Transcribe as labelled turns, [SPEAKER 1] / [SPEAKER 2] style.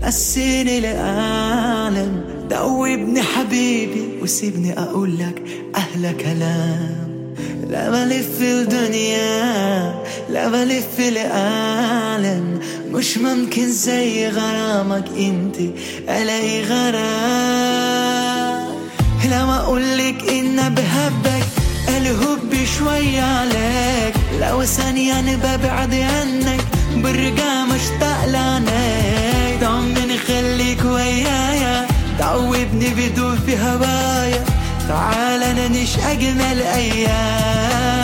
[SPEAKER 1] قسيني لأعلم دوبني حبيبي وسيبني أقول لك أحلى كلام لا بلف الدنيا لا بلف العالم مش ممكن زي غرامك انت الاقي غرام لما اقولك ان بحبك الهب شوي عليك لو ثانية انا ببعد عنك برجع مشتاق لعنيك ضمني خليك ويايا تعوبني بدون في هوايا تعال نعيش اجمل ايام